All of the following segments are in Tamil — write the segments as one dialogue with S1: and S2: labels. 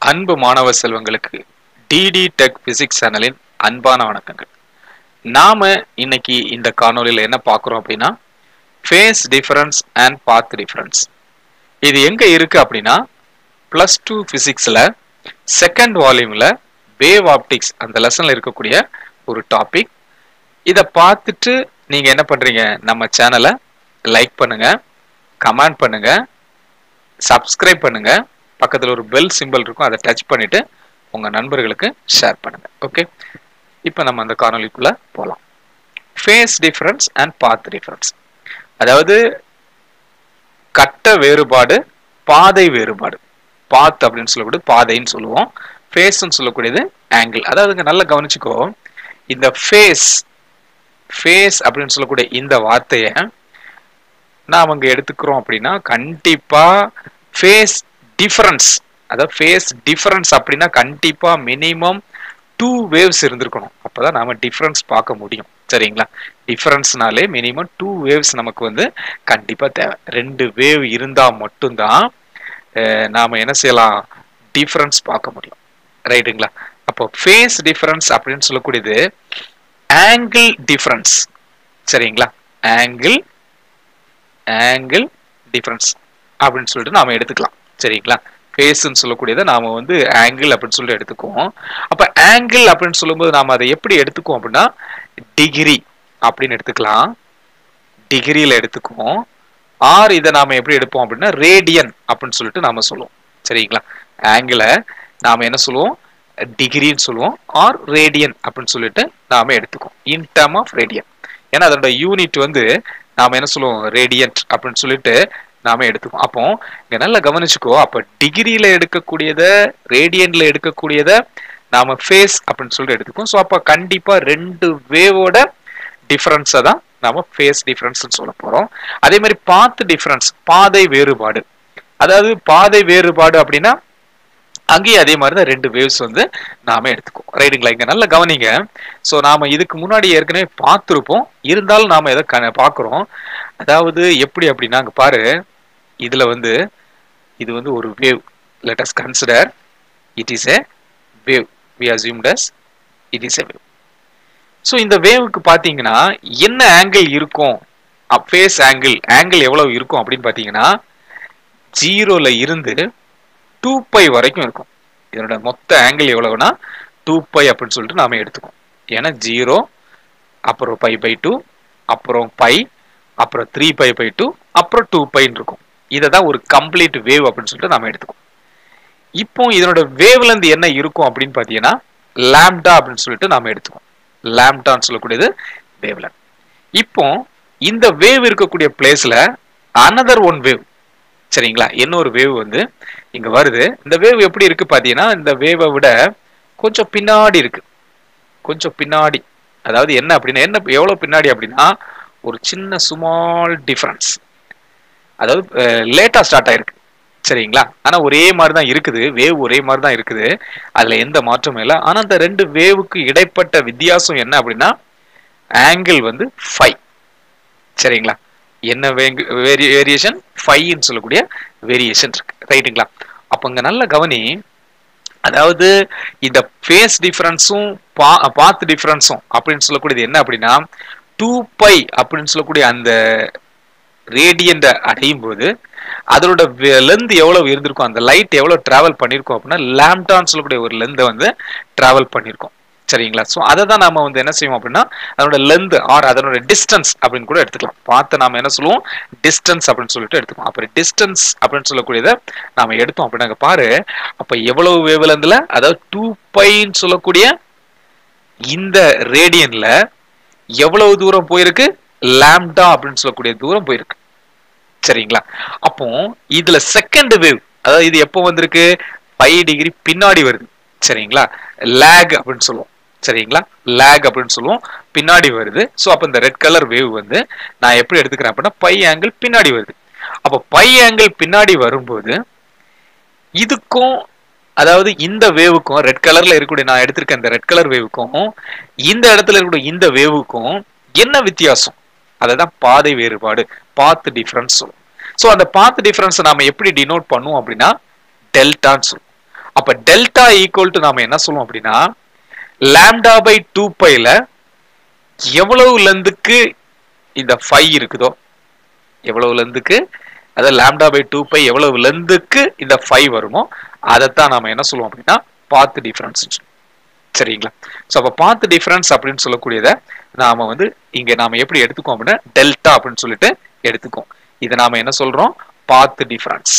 S1: அன்பு மாணவ செல்வங்களுக்கு டிடி டெக் பிசிக்ஸ் சேனலின் அன்பான வணக்கங்கள் நாம இன்னைக்கு இந்த காணொளியில என்ன பார்க்குறோம் அப்படின்னா phase difference and path difference இது எங்க இருக்கு அப்படின்னா பிளஸ் டூ பிசிக்ஸ்ல செகண்ட் வால்யூம்ல வேவ் ஆப்டிக்ஸ் அந்த லெசன்ல இருக்கக்கூடிய ஒரு டாபிக் இதை பார்த்துட்டு நீங்க என்ன பண்றீங்க நம்ம சேனலை லைக் பண்ணுங்க கமெண்ட் பண்ணுங்க சப்ஸ்கிரைப் பண்ணுங்க பக்கத்தில் ஒரு பெல் சிம்பிள் இருக்கும் அதை டச் பண்ணிட்டு உங்க நண்பர்களுக்கு ஷேர் பண்ணுங்க ஓகே இப்போ நம்ம அந்த காணொலிக்குள்ள போகலாம் phase difference and path difference அதாவது கட்ட வேறுபாடு பாதை வேறுபாடு பாத் அப்படின்னு சொல்லக்கூடிய பாதைன்னு சொல்லுவோம் ஃபேஸ்ன்னு சொல்லக்கூடியது ஆங்கிள் அதாவது நல்லா கவனிச்சுக்கோ இந்த ஃபேஸ் ஃபேஸ் அப்படின்னு சொல்லக்கூடிய இந்த வார்த்தையை நாம் அங்கே எடுத்துக்கிறோம் அப்படின்னா கண்டிப்பா ஃபேஸ் டிஃபரன்ஸ் அதாவது ஃபேஸ் டிஃபரன்ஸ் அப்படின்னா கண்டிப்பா மினிமம் டூ வேவ்ஸ் இருந்திருக்கணும் அப்பதான் நாம டிஃபரன்ஸ் பார்க்க முடியும் சரிங்களா டிஃபரன்ஸ்னாலே மினிமம் டூ வேவ்ஸ் நமக்கு வந்து கண்டிப்பா தேவை ரெண்டு வேவ் இருந்தா மட்டும்தான் நாம என்ன செய்யலாம் டிஃபரன்ஸ் பார்க்க முடியும் ரைட்டுங்களா அப்போ ஃபேஸ் டிஃபரன்ஸ் அப்படின்னு சொல்லக்கூடியது ஆங்கிள் டிஃபரன்ஸ் சரிங்களா ஆங்கிள் ஆங்கிள் டிஃபரன்ஸ் அப்படின்னு சொல்லிட்டு நாம எடுத்துக்கலாம் சரிங்களா ஃபேஸ்ன்னு சொல்லக்கூடியதை நாம வந்து ஆங்கிள் அப்படின்னு சொல்லி எடுத்துக்குவோம் அப்ப ஆங்கிள் அப்படின்னு சொல்லும்போது நாம அதை எப்படி எடுத்துக்குவோம் அப்படின்னா டிகிரி அப்படின்னு எடுத்துக்கலாம் டிகிரியில எடுத்துக்குவோம் ஆர் இதை நாம எப்படி எடுப்போம் அப்படின்னா ரேடியன் அப்படின்னு சொல்லிட்டு நாம சொல்லுவோம் சரிங்களா ஆங்கிளை நாம என்ன சொல்லுவோம் டிகிரின்னு சொல்லுவோம் ஆர் ரேடியன் அப்படின்னு சொல்லிட்டு நாம எடுத்துக்குவோம் இன் டேர்ம் ஆஃப் ரேடியன் ஏன்னா அதோட யூனிட் வந்து நாம என்ன சொல்லுவோம் ரேடியன்ட் அப்படின்னு சொல்லிட்டு நாம எடுத்துக்கோம் அப்போ இங்க நல்லா கவனிச்சுக்கோ அப்ப டிகிரியில எடுக்கக்கூடியத ரேடியன்ல எடுக்கக்கூடியத நாம ஃபேஸ் அப்படின்னு சொல்லிட்டு எடுத்துக்கோம் ஸோ அப்ப கண்டிப்பா ரெண்டு வேவோட டிஃபரன்ஸை தான் நாம ஃபேஸ் டிஃபரன்ஸ் சொல்ல போறோம் அதே மாதிரி பாத்து டிஃபரன்ஸ் பாதை வேறுபாடு அதாவது பாதை வேறுபாடு அப்படின்னா அங்கேயும் அதே மாதிரி தான் ரெண்டு வேவ்ஸ் வந்து நாம எடுத்துக்கோம் ரைட்டுங்களா இங்க நல்லா கவனிங்க ஸோ நாம இதுக்கு முன்னாடி ஏற்கனவே பார்த்துருப்போம் இருந்தாலும் நாம எதை பார்க்குறோம் அதாவது எப்படி அப்படின்னா அங்க பாரு இதுல வந்து இது வந்து ஒரு wave let us consider it is a wave we assumed as it is a wave so இந்த வேவுக்கு பார்த்தீங்கன்னா என்ன ஆங்கிள் இருக்கும் ஃபேஸ் ஆங்கிள் ஆங்கிள் எவ்வளவு இருக்கும் அப்படின்னு பார்த்தீங்கன்னா ஜீரோல இருந்து டூ பை வரைக்கும் இருக்கும் இதனோட மொத்த ஆங்கிள் எவ்வளவுனா டூ பை அப்படின்னு சொல்லிட்டு நாம எடுத்துக்கோம் ஏன்னா ஜீரோ அப்புறம் பை பை டூ அப்புறம் பை அப்புறம் த்ரீ பை பை டூ அப்புறம் டூ பைன்னு இருக்கும் இதை தான் ஒரு கம்ப்ளீட் வேவ் அப்படின்னு சொல்லிட்டு நாம எடுத்துக்கோம் இப்போ இதனோட வேவ்ல இருந்து என்ன இருக்கும் அப்படின்னு பார்த்தீங்கன்னா லேம்டா அப்படின்னு சொல்லிட்டு நாம எடுத்துக்கோம் லேம்டான்னு சொல்லக்கூடியது வேவ்ல இப்போ இந்த வேவ் இருக்கக்கூடிய பிளேஸ்ல அனதர் ஒன் வேவ் சரிங்களா இன்னொரு வேவ் வந்து இங்க வருது இந்த வேவ் எப்படி இருக்கு பாத்தீங்கன்னா இந்த வேவை விட கொஞ்சம் பின்னாடி இருக்கு கொஞ்சம் பின்னாடி அதாவது என்ன அப்படின்னா என்ன எவ்வளவு பின்னாடி அப்படின்னா ஒரு சின்ன சுமால் டிஃபரன்ஸ் அதாவது லேட்டா ஸ்டார்ட் ஆயிருக்கு சரிங்களா ஆனா ஒரே மாதிரி தான் இருக்குது வேவ் ஒரே மாதிரி தான் இருக்குது அதுல எந்த மாற்றமும் இல்லை ஆனா அந்த ரெண்டு வேவுக்கு இடைப்பட்ட வித்தியாசம் என்ன அப்படின்னா ஆங்கிள் வந்து ஃபைவ் சரிங்களா என்ன வேரியேஷன் ஃபைவ்னு சொல்லக்கூடிய வேரியேஷன் இருக்கு ரைட்டுங்களா அப்போ இங்க நல்ல கவனி அதாவது இந்த ஃபேஸ் டிஃபரன்ஸும் பா பாத் டிஃபரன்ஸும் அப்படின்னு சொல்லக்கூடியது என்ன அப்படின்னா டூ பை அப்படின்னு சொல்லக்கூடிய அந்த ரேடியன்ட அடையும் போது அதோட லென்த் எவ்வளவு இருந்திருக்கும் அந்த லைட் எவ்வளவு டிராவல் பண்ணியிருக்கோம் அப்படின்னா லேம்டான்னு சொல்லக்கூடிய ஒரு லென்த்தை வந்து டிராவல் பண்ணியிருக்கோம் சரிங்களா ஸோ அதை தான் நாம வந்து என்ன செய்வோம் அப்படின்னா அதனோட லென்த் ஆர் அதனோட டிஸ்டன்ஸ் அப்படின்னு கூட எடுத்துக்கலாம் பார்த்து நாம என்ன சொல்லுவோம் டிஸ்டன்ஸ் அப்படின்னு சொல்லிட்டு எடுத்துக்கோம் அப்புறம் டிஸ்டன்ஸ் அப்படின்னு சொல்லக்கூடியதை நாம எடுத்தோம் அப்படின்னா பாரு அப்ப எவ்வளவு வேவ்லெந்தில் அதாவது டூ பைன்னு சொல்லக்கூடிய இந்த ரேடியன்ல எவ்வளவு தூரம் போயிருக்கு லேம்டா அப்படின்னு சொல்லக்கூடிய தூரம் போயிருக்கு சரிங்களா அப்போ இதுல செகண்ட் வேவ் அதாவது இது எப்போ வந்திருக்கு ஃபைவ் டிகிரி பின்னாடி வருது சரிங்களா லேக் அப்படின்னு சொல்லுவோம் சரிங்களா லேக் அப்படின்னு சொல்லுவோம் பின்னாடி வருது ஸோ அப்போ இந்த ரெட் கலர் வேவ் வந்து நான் எப்படி எடுத்துக்கிறேன் அப்படின்னா பை ஆங்கிள் பின்னாடி வருது அப்போ பை ஆங்கிள் பின்னாடி வரும்போது இதுக்கும் அதாவது இந்த வேவுக்கும் ரெட் கலர்ல இருக்கக்கூடிய நான் எடுத்திருக்க இந்த ரெட் கலர் வேவுக்கும் இந்த இடத்துல இருக்கக்கூடிய இந்த வேவுக்கும் என்ன வித்தியாசம் அதை தான் பாதை வேறுபாடு பாத் டிஃபரன்ஸ் சொல்லுவோம் ஸோ அந்த பாத் டிஃபரன்ஸை நாம எப்படி டினோட் பண்ணுவோம் அப்படின்னா டெல்டான்னு சொல்லுவோம் அப்ப டெல்டா ஈக்குவல் டு நாம என்ன சொல்லுவோம் அப்படின்னா லாம்டா பை டூ பைல எவ்வளவு லெந்துக்கு இந்த ஃபைவ் இருக்குதோ எவ்வளவு லெந்துக்கு அதாவது லாம்டா பை டூ பை எவ்வளவு லெந்துக்கு இந்த ஃபைவ் வருமோ அதைத்தான் நாம என்ன சொல்லுவோம் அப்படின்னா பாத் டிஃபரன்ஸ் சரிங்களா ஸோ அப்போ பாத் டிஃபரன்ஸ் அப்படின்னு சொல்லக்கூடியதை நாம வந்து இங்க நாம எப்படி எடுத்துக்கோம் அப்படின்னா டெல்டா அப்படின்னு சொல்லிட்டு எடுத்துக்கோம் இதை நாம என்ன சொல்றோம் பாத் டிஃபரன்ஸ்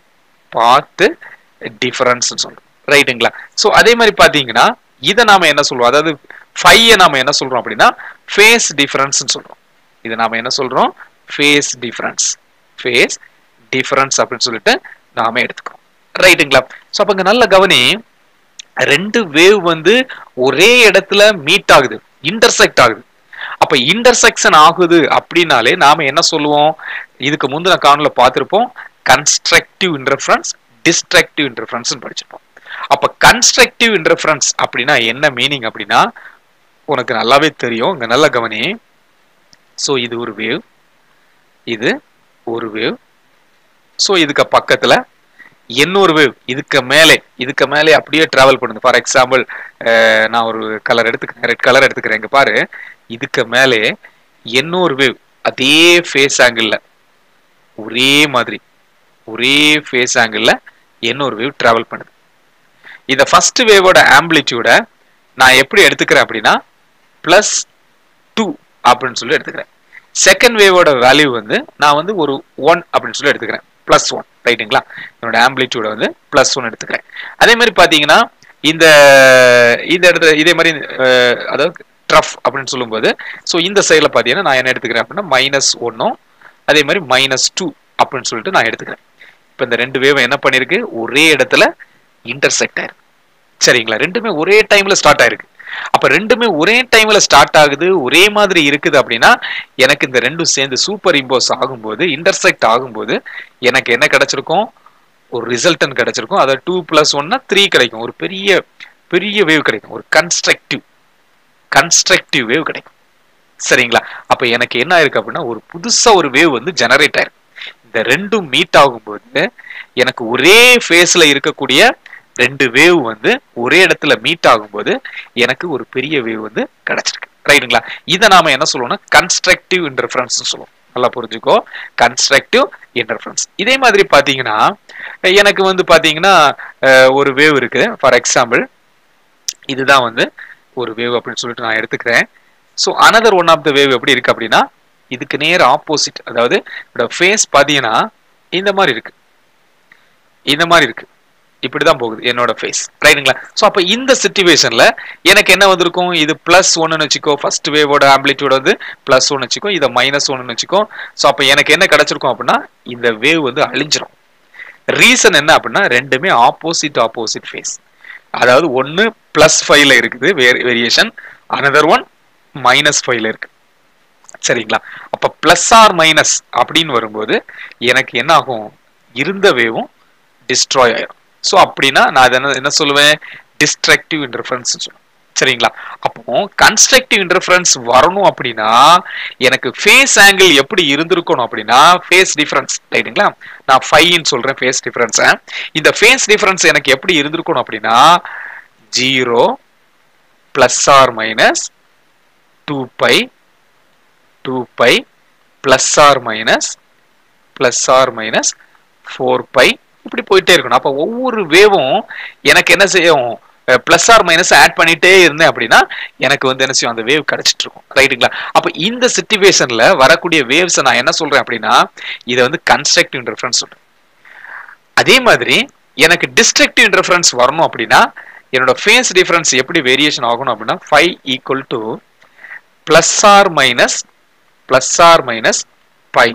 S1: பாத் டிஃபரன்ஸ் சொல்றோம் ரைட்டுங்களா ஸோ அதே மாதிரி பாத்தீங்கன்னா இதை நாம என்ன சொல்றோம் அதாவது ஃபைவ் நாம என்ன சொல்றோம் அப்படின்னா ஃபேஸ் டிஃபரன்ஸ் சொல்றோம் இதை நாம என்ன சொல்றோம் ஃபேஸ் டிஃபரன்ஸ் ஃபேஸ் டிஃபரன்ஸ் அப்படின்னு சொல்லிட்டு நாம எடுத்துக்கிறோம் ரைட்டுங்களா ஸோ அப்ப இங்க நல்ல கவனி ரெண்டு வேவ் வந்து ஒரே இடத்துல மீட் ஆகுது இன்டர்செக்ட் ஆகுது அப்ப இன்டர்செக்ஷன் ஆகுது அப்படின்னாலே நாம என்ன சொல்லுவோம் இதுக்கு முந்தின காணொல பார்த்திருப்போம் கன்ஸ்ட்ரக்டிவ் இன்டர்ஃபரன்ஸ் டிஸ்ட்ரக்டிவ் இன்டர்ஃபரன்ஸ் படிச்சிருப்போம் அப்ப கன்ஸ்ட்ரக்டிவ் இன்டர்ஃபரன்ஸ் அப்படின்னா என்ன மீனிங் அப்படின்னா உனக்கு நல்லாவே தெரியும் இங்க நல்ல கவனி ஸோ இது ஒரு வேவ் இது ஒரு வேவ் ஸோ இதுக்கு பக்கத்துல இன்னொரு வேவ் இதுக்கு மேலே இதுக்கு மேலே அப்படியே டிராவல் பண்ணுது ஃபார் எக்ஸாம்பிள் நான் ஒரு கலர் எடுத்துக்கிறேன் ரெட் கலர் எடுத்துக்கிறேன் இங்க பாரு இதுக்கு மேலே இன்னொரு வேவ் அதே ஃபேஸ் ஆங்கிள் ஒரே மாதிரி ஒரே ஃபேஸ் ஆங்கிள் இன்னொரு வேவ் டிராவல் பண்ணுது இந்த ஃபர்ஸ்ட் வேவோட ஆம்பிளிடியூட நான் எப்படி எடுத்துக்கிறேன் அப்படின்னா பிளஸ் டூ அப்படின்னு சொல்லி எடுத்துக்கிறேன் செகண்ட் வேவோட வேல்யூ வந்து நான் வந்து ஒரு ஒன் அப்படின்னு சொல்லி எடுத்துக்கிறேன் பிளஸ் ஒன் ரைட்டுங்களா என்னோட ஆம்பிளிடியூட வந்து பிளஸ் ஒன் எடுத்துக்கிறேன் அதே மாதிரி பாத்தீங்கன்னா இந்த இந்த இடத்துல இதே மாதிரி அஹ், அதாவது ட்ரஃப் அப்படின்னு சொல்லும்போது ஸோ இந்த சைடில் பார்த்தீங்கன்னா நான் என்ன எடுத்துக்கிறேன் அப்படின்னா மைனஸ் ஒன்னும் அதே மாதிரி மைனஸ் டூ அப்படின்னு சொல்லிட்டு நான் எடுத்துக்கிறேன் இப்போ இந்த ரெண்டு வேவும் என்ன பண்ணிருக்கு ஒரே இடத்துல இன்டர்செக்ட் ஆயிருக்கு சரிங்களா ரெண்டுமே ஒரே டைம்ல ஸ்டார்ட் ஆயிருக்கு அப்ப ரெண்டுமே ஒரே டைம்ல ஸ்டார்ட் ஆகுது ஒரே மாதிரி இருக்குது அப்படின்னா எனக்கு இந்த ரெண்டும் சேர்ந்து சூப்பர் இம்போஸ் ஆகும்போது இன்டர்செக்ட் ஆகும்போது எனக்கு என்ன கிடைச்சிருக்கும் ஒரு ரிசல்டன் கிடைச்சிருக்கும் அதாவது டூ பிளஸ் ஒன்னா த்ரீ கிடைக்கும் ஒரு பெரிய பெரிய வேவ் கிடைக்கும் ஒரு கன்ஸ்ட்ரக்டிவ் கன்ஸ்ட்ரக்டிவ் வேவ் கிடைக்கும் சரிங்களா அப்ப எனக்கு என்ன ஆயிருக்கு அப்படின்னா ஒரு புதுசா ஒரு வேவ் வந்து ஜெனரேட் ஆயிருக்கு இந்த ரெண்டும் மீட் ஆகும்போது எனக்கு ஒரே ஃபேஸ்ல இருக்கக்கூடிய ரெண்டு வேவ் வந்து ஒரே இடத்துல மீட் ஆகும்போது எனக்கு ஒரு பெரிய வேவ் வந்து கிடைச்சிருக்கு ரைட்டுங்களா இதை நாம என்ன சொல்லுவோம்னா கன்ஸ்ட்ரக்டிவ் இன்டர்ஃபரன்ஸ் சொல்லுவோம் நல்லா புரிஞ்சுக்கோ கன்ஸ்ட்ரக்டிவ் இன்டர்ஃபரன்ஸ் இதே மாதிரி பாத்தீங்கன்னா எனக்கு வந்து பாத்தீங்கன்னா அஹ், ஒரு வேவ் இருக்கு ஃபார் எக்ஸாம்பிள் இதுதான் வந்து ஒரு வேவ் அப்படின்னு சொல்லிட்டு நான் எடுத்துக்கிறேன் so another one of the wave எப்படி இருக்கு அப்படின்னா இதுக்கு நேர் ஆப்போசிட் அதாவது ஃபேஸ் பார்த்தீங்கன்னா இந்த மாதிரி இருக்கு இந்த மாதிரி இருக்கு இப்படிதான் போகுது என்னோட ஃபேஸ் ரைட்டுங்களா ஸோ அப்போ இந்த சுச்சுவேஷன்ல எனக்கு என்ன வந்திருக்கும் இது பிளஸ் ஒன்னு வச்சுக்கோ ஃபர்ஸ்ட் வேவோட ஆம்பிளிடியூட் வந்து பிளஸ் ஒன்னு வச்சுக்கோ இதை மைனஸ் ஒன்னு வச்சுக்கோ ஸோ அப்போ எனக்கு என்ன கிடைச்சிருக்கும் அப்படின்னா இந்த வேவ் வந்து அழிஞ்சிரும் ரீசன் என்ன அப்படின்னா ரெண்டுமே ஆப்போசிட் ஆப்போசிட் ஃபேஸ் அதாவது ஒன்னு பிளஸ் ஃபைவ்ல இருக்குது வேரியேஷன் அனதர் ஒன் மைனஸ் ஃபைவ்ல இருக்கு சரிங்களா அப்ப பிளஸ் ஆர் மைனஸ் அப்படின்னு வரும்போது எனக்கு என்ன ஆகும் இருந்த வேவும் டிஸ்ட்ராய் ஆயிரும் ஸோ அப்படின்னா நான் அதை என்ன என்ன சொல்லுவேன் டிஸ்ட்ரக்டிவ் இன்டர்ஃபரன்ஸ் சொல்லுவேன் சரிங்களா அப்போ கன்ஸ்ட்ரக்டிவ் இன்டர்ஃபரன்ஸ் வரணும் அப்படின்னா எனக்கு ஃபேஸ் ஆங்கிள் எப்படி இருந்திருக்கணும் அப்படின்னா ஃபேஸ் டிஃபரன்ஸ் ரைட்டுங்களா நான் ஃபைவ்னு சொல்றேன் ஃபேஸ் டிஃபரன்ஸ் இந்த ஃபேஸ் டிஃபரன்ஸ் எனக்கு எப்படி இருந்திருக்கணும் அப்படின்னா zero plus or minus two pi two pi plus or minus plus or minus four pi இப்படி போயிட்டே இருக்கணும் அப்போ ஒவ்வொரு வேவும் எனக்கு என்ன செய்யும் பிளஸ் ஆர் மைனஸ் ஆட் பண்ணிட்டே இருந்தேன் அப்படின்னா எனக்கு வந்து என்ன செய்யும் அந்த வேவ் கிடைச்சிட்டு இருக்கும் ரைட்டுங்களா அப்போ இந்த சுச்சுவேஷன்ல வரக்கூடிய வேவ்ஸை நான் என்ன சொல்றேன் அப்படின்னா இதை வந்து கன்ஸ்ட்ரக்டிவ் இன்டர்ஃபரன்ஸ் சொல்றேன் அதே மாதிரி எனக்கு டிஸ்ட்ரக்டிவ் இன்டர்ஃபரன்ஸ் வரணும் அப்படின்னா என்னோட ஃபேஸ் டிஃபரன்ஸ் எப்படி வேரியேஷன் ஆகணும் அப்படின்னா five equal to plus or minus plus or minus pi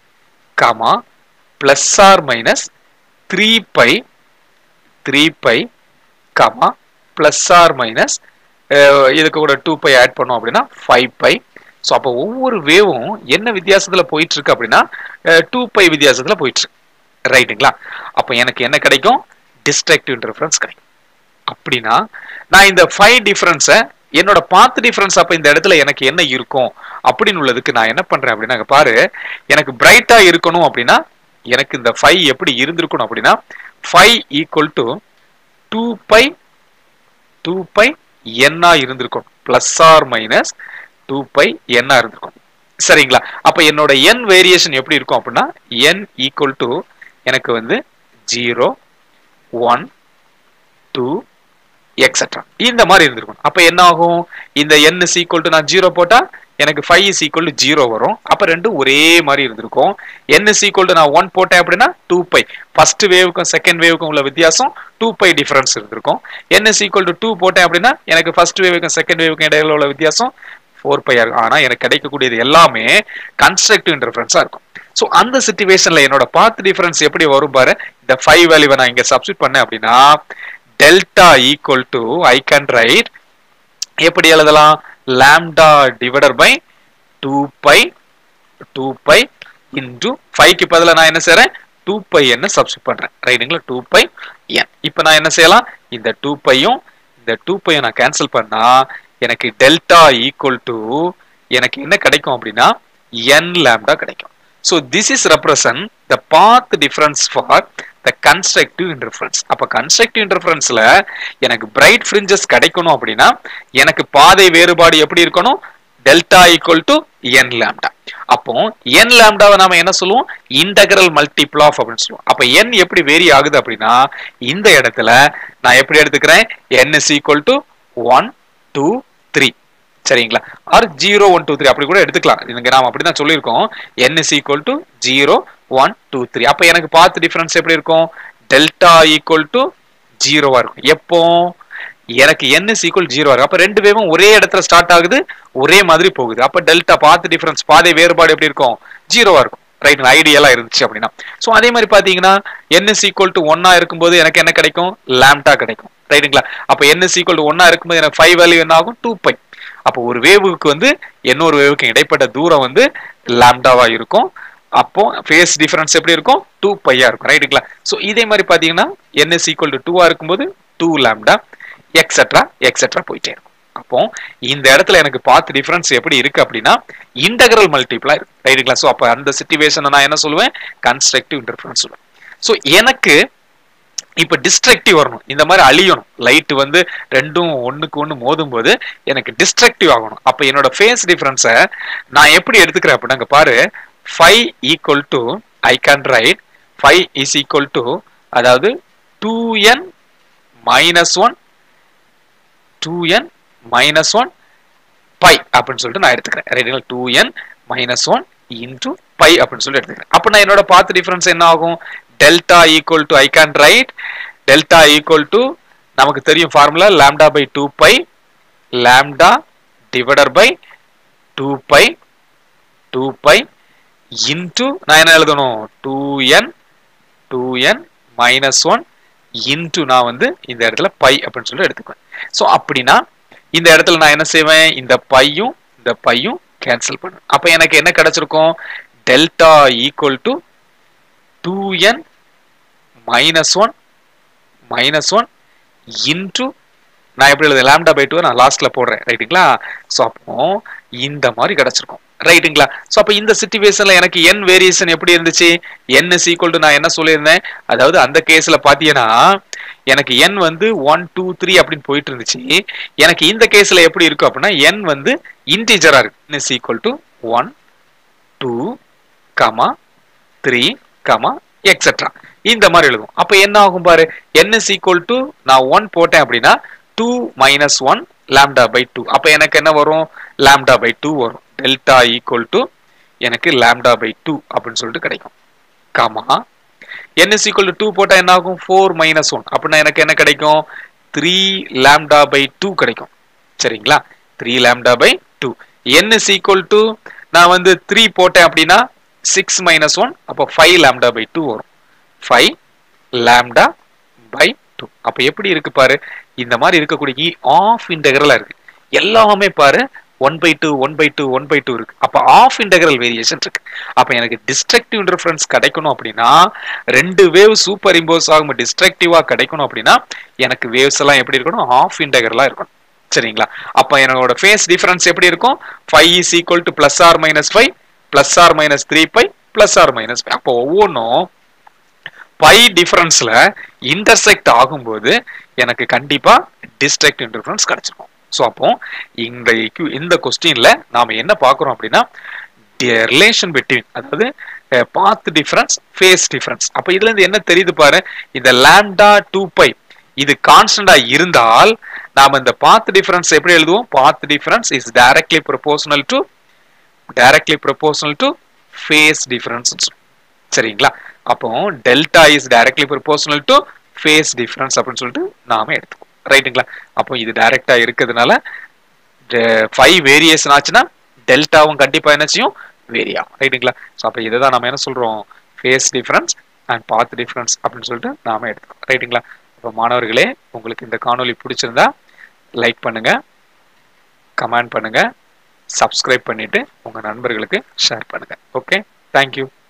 S1: comma plus or minus three pi three pi comma plus or minus இதுக்கு கூட டூ பை ஆட் பண்ணோம் அப்படின்னா ஃபைவ் பை ஸோ அப்போ ஒவ்வொரு வேவும் என்ன வித்தியாசத்தில் போயிட்டு இருக்கு அப்படின்னா டூ பை வித்தியாசத்தில் போயிட்டு இருக்கு ரைட்டுங்களா அப்போ எனக்கு என்ன கிடைக்கும் டிஸ்ட்ரக்டிவ் இன்டர்ஃபரன்ஸ் கிடைக்கும் அப்படின்னா நான் இந்த ஃபைவ் டிஃபரன்ஸை என்னோட பாத் டிஃபரன்ஸ் அப்ப இந்த இடத்துல எனக்கு என்ன இருக்கும் அப்படின்னு உள்ளதுக்கு நான் என்ன பண்றேன் அப்படின்னா இங்க பாரு எனக்கு பிரைட்டா இருக்கணும் அப்படின்னா எனக்கு இந்த ஃபைவ் எப்படி இருந்திருக்கணும் அப்படின்னா five equal to two pi two pi என்னா இருந்திருக்கும் plus or minus two pi என்னா இருந்திருக்கும் சரிங்களா அப்ப என்னோட என் வேரியேஷன் எப்படி இருக்கும் அப்படின்னா என் ஈக்குவல் டு எனக்கு வந்து ஜீரோ ஒன் டூ எக்ஸெட்ரா இந்த மாதிரி இருந்திருக்கும் அப்ப என்ன ஆகும் இந்த என் இஸ் ஈக்குவல் டு நான் ஜீரோ போட்டா எனக்கு five is equal to zero வரும் அப்ப ரெண்டும் ஒரே மாதிரி இருந்திருக்கும் என் இஸ் ஈக்குவல் டு நான் ஒன் போட்டேன் அப்படின்னா டூ பை ஃபர்ஸ்ட் வேவுக்கும் செகண்ட் வேவுக்கும் உள்ள வித்தியாசம் டூ பை டிஃபரன்ஸ் இருந்திருக்கும் n is equal to two போட்டேன் அப்படின்னா எனக்கு ஃபர்ஸ்ட் வேவுக்கும் செகண்ட் வேவுக்கும் இடையில உள்ள வித்தியாசம் ஃபோர் பை இருக்கும் ஆனா எனக்கு கிடைக்கக்கூடியது எல்லாமே கன்ஸ்ட்ரக்டிவ் இன்டர்ஃபரன்ஸா இருக்கும் ஸோ அந்த சுச்சுவேஷன்ல என்னோட பாத் டிஃபரன்ஸ் எப்படி வரும் பாரு இந்த ஃபைவ் வேல்யூவை நான் இங்க சப்ஸ்டிட் பண்ணேன் அப்படின்னா delta equal to I can write எப்படி எழுதலாம் lambda divider by two pi two pi into ஃபைவ்க்கு பதிலாக நான் என்ன செய்றேன் டூ பை என்ன சப்ஸ்டிட் பண்றேன் ரைட்டுங்களா டூ பை என் இப்போ நான் என்ன செய்யலாம் இந்த டூ பையும் இந்த டூ பையும் நான் கேன்சல் பண்ணா எனக்கு டெல்டா ஈக்குவல் டு எனக்கு என்ன கிடைக்கும் அப்படின்னா என் லாம்டா கிடைக்கும் so this is represent the path difference for the constructive interference அப்ப கன்ஸ்ட்ரக்டிவ் இன்டர்ஃபரன்ஸ்ல எனக்கு பிரைட் ஃப்ரிஞ்சஸ் கிடைக்கணும் அப்படின்னா எனக்கு பாதை வேறுபாடு எப்படி இருக்கணும் delta equal to n lambda அப்போ என் லாம்டாவை நாம என்ன சொல்லுவோம் இன்டகரல் மல்டிபிள் ஆஃப் அப்படின்னு சொல்லுவோம் அப்ப என் எப்படி வேரி ஆகுது அப்படின்னா இந்த இடத்துல நான் எப்படி எடுத்துக்கிறேன் n is equal to one two three சரிங்களா or zero one two three அப்படி கூட எடுத்துக்கலாம் இங்க நாம அப்படிதான் சொல்லியிருக்கோம் n is equal to zero one two three அப்ப எனக்கு பார்த்து டிஃபரன்ஸ் எப்படி இருக்கும் டெல்டா ஈக்குவல் டு ஜீரோவா இருக்கும் எப்போ எனக்கு n இஸ் ஈக்குவல் ஜீரோ இருக்கு அப்ப ரெண்டு வேவும் ஒரே இடத்துல ஸ்டார்ட் ஆகுது ஒரே மாதிரி போகுது அப்ப டெல்டா பாத்து டிஃபரன்ஸ் பாதை வேறுபாடு எப்படி இருக்கும் ஜீரோவா இருக்கும் ரைட் ஐடியலா இருந்துச்சு அப்படின்னா சோ அதே மாதிரி பாத்தீங்கன்னா n இஸ் ஈக்குவல் டு ஒன்னா இருக்கும்போது எனக்கு என்ன கிடைக்கும் லாம்டா கிடைக்கும் ரைட்டுங்களா அப்ப n இஸ் ஈக்குவல் டு ஒன்னா இருக்கும்போது எனக்கு ஃபைவ் வேல்யூ என்ன ஆகும் டூ பை அப்போ ஒரு வேவுக்கு வந்து இன்னொரு வேவுக்கு இடைப்பட்ட தூரம் வந்து லாம்டாவா இருக்கும் அப்போ ஃபேஸ் டிஃபரன்ஸ் எப்படி இருக்கும் டூ பையா இருக்கும் ரைட்டுங்களா ஸோ இதே மாதிரி பார்த்தீங்கன்னா n இஸ் ஈக்குவல் டு டூவா இருக்கும்போது டூ லாம்டா எக்ஸெட்ரா எக்ஸெட்ரா போயிட்டே இருக்கும் அப்போ இந்த இடத்துல எனக்கு பார்த்து டிஃபரன்ஸ் எப்படி இருக்கு அப்படின்னா இன்டகரல் மல்டிப்ளா இருக்கு ரைட்டுங்களா ஸோ அப்போ அந்த சுச்சுவேஷனை நான் என்ன சொல்லுவேன் கன்ஸ்ட்ரக்டிவ் இன்டர்ஃபரன்ஸ் சொல்லுவேன் ஸோ எனக்கு இப்ப டிஸ்ட்ரக்டிவ் வரணும் இந்த மாதிரி அழியணும் லைட் வந்து ரெண்டும் ஒண்ணுக்கு ஒண்ணு மோதும் போது எனக்கு டிஸ்ட்ரக்டிவ் ஆகணும் அப்ப என்னோட ஃபேஸ் டிஃபரன்ஸை நான் எப்படி எடுத்துக்கிறேன் அப்படின்னா இங்க பாரு phi equal to I can write phi is equal to அதாவது two n minus one two n minus one pi அப்படின்னு சொல்லிட்டு நான் எடுத்துக்கிறேன் ரைட்டுங்களா two n minus one into pi அப்படின்னு சொல்லி எடுத்துக்கிறேன் அப்ப நான் என்னோட பாத் டிஃபரன்ஸ் என்ன ஆகும் delta equal to I can write delta equal to நமக்கு தெரியும் formula lambda by two pi lambda divider by two pi two pi into நான் என்ன எழுதணும் two n two n minus one into நான் வந்து இந்த இடத்துல பை அப்படின்னு சொல்லி எடுத்துக்குவேன் ஸோ அப்படின்னா இந்த இடத்துல நான் என்ன செய்வேன் இந்த பையும் இந்த பையும் கேன்சல் பண்ணுவேன் அப்போ எனக்கு என்ன கிடைச்சிருக்கும் delta equal to two n minus one minus one into நான் எப்படி எழுது லாம்டா பை டூ நான் லாஸ்ட்ல போடுறேன் ரைட்டுங்களா ஸோ அப்போ இந்த மாதிரி கிடைச்சிருக்கும் ரைட்டுங்களா ஸோ அப்போ இந்த சுச்சுவேஷன்ல எனக்கு என் வேரியேஷன் எப்படி இருந்துச்சு என் இஸ் ஈக்குவல் டு நான் என்ன சொல்லியிருந்தேன் அதாவது அந்த கேஸ்ல பாத்தீங்கன்னா எனக்கு என் வந்து ஒன் டூ த்ரீ அப்படின்னு போயிட்டு இருந்துச்சு எனக்கு இந்த கேஸ்ல எப்படி இருக்கும் அப்படின்னா என் வந்து இன்டீஜரா இருக்கு is equal to one two comma three comma etcetera இந்த மாதிரி எழுதும் அப்ப என்ன ஆகும் பாரு n இஸ் ஈக்குவல் டு நான் ஒன் போட்டேன் அப்படின்னா two minus one lambda by two அப்ப எனக்கு என்ன வரும் லாம்டா பை டூ வரும் டெல்டா ஈக்குவல் டு எனக்கு லாம்டா பை டூ அப்படின்னு சொல்லிட்டு கிடைக்கும் comma n is equal to two போட்டா என்ன ஆகும் ஃபோர் மைனஸ் ஒன் அப்படின்னா எனக்கு என்ன கிடைக்கும் த்ரீ லாம்டா பை டூ கிடைக்கும் சரிங்களா three lambda by two n is equal to நான் வந்து த்ரீ போட்டேன் அப்படின்னா சிக்ஸ் மைனஸ் ஒன் அப்போ ஃபைவ் லாம்டா பை டூ வரும் ஃபைவ் லாம்டா பை டூ அப்போ எப்படி இருக்கு பாரு இந்த மாதிரி இருக்கக்கூடிய ஆஃப் இன்டகரலா இருக்கு எல்லாமே பாரு one by two one by two one by two இருக்கு அப்போ ஆஃப் இன்டகரல் வேரியேஷன் இருக்கு அப்போ எனக்கு டிஸ்ட்ரக்டிவ் இன்டர்ஃபரன்ஸ் கிடைக்கணும் அப்படின்னா ரெண்டு வேவ் சூப்பர் இம்போஸ் ஆகும் டிஸ்ட்ரக்டிவா கிடைக்கணும் அப்படின்னா எனக்கு வேவ்ஸ் எல்லாம் எப்படி இருக்கணும் ஆஃப் இன்டகரலா இருக்கணும் சரிங்களா அப்போ என்னோட ஃபேஸ் டிஃபரன்ஸ் எப்படி இருக்கும் phi is equal to plus or minus five plus or minus three pi plus or minus five அப்போ ஒவ்வொன்றும் பை டிஃபரன்ஸ்ல இன்டர்செக்ட் ஆகும்போது எனக்கு கண்டிப்பா டிஸ்ட்ரக்ட் இன்டர்ஃபரன்ஸ் கிடைச்சிருக்கும் ஸோ அப்போ இந்த equ- இந்த கொஸ்டின்ல நாம என்ன பார்க்குறோம் அப்படின்னா ரிலேஷன் பிட்வீன் அதாவது பாத் டிஃபரன்ஸ் ஃபேஸ் டிஃபரன்ஸ் அப்போ இதுல இருந்து என்ன தெரியுது பாரு இந்த லாம்டா டூ பை இது கான்ஸ்டன்டா இருந்தால் நாம இந்த பாத் டிஃபரன்ஸ் எப்படி எழுதுவோம் path difference is directly proportional to directly proportional to phase difference சரிங்களா அப்போ delta is directly proportional to phase difference அப்படின்னு சொல்லிட்டு நாம எடுத்துக்கோம் ரைட்டுங்களா அப்போ இது டைரக்டா இருக்கிறதுனால ஃபைவ் வேரியேஷன் ஆச்சுன்னா டெல்டாவும் கண்டிப்பா என்ன செய்யும் வேரி ஆகும் ரைட்டுங்களா ஸோ அப்போ இதை தான் நம்ம என்ன சொல்றோம் phase difference and path difference அப்படின்னு சொல்லிட்டு நாம எடுத்துக்கோம் ரைட்டுங்களா அப்போ மாணவர்களே உங்களுக்கு இந்த காணொளி பிடிச்சிருந்தா லைக் பண்ணுங்க கமெண்ட் பண்ணுங்க சப்ஸ்கிரைப் பண்ணிட்டு உங்க நண்பர்களுக்கு ஷேர் பண்ணுங்க ஓகே தேங்க்யூ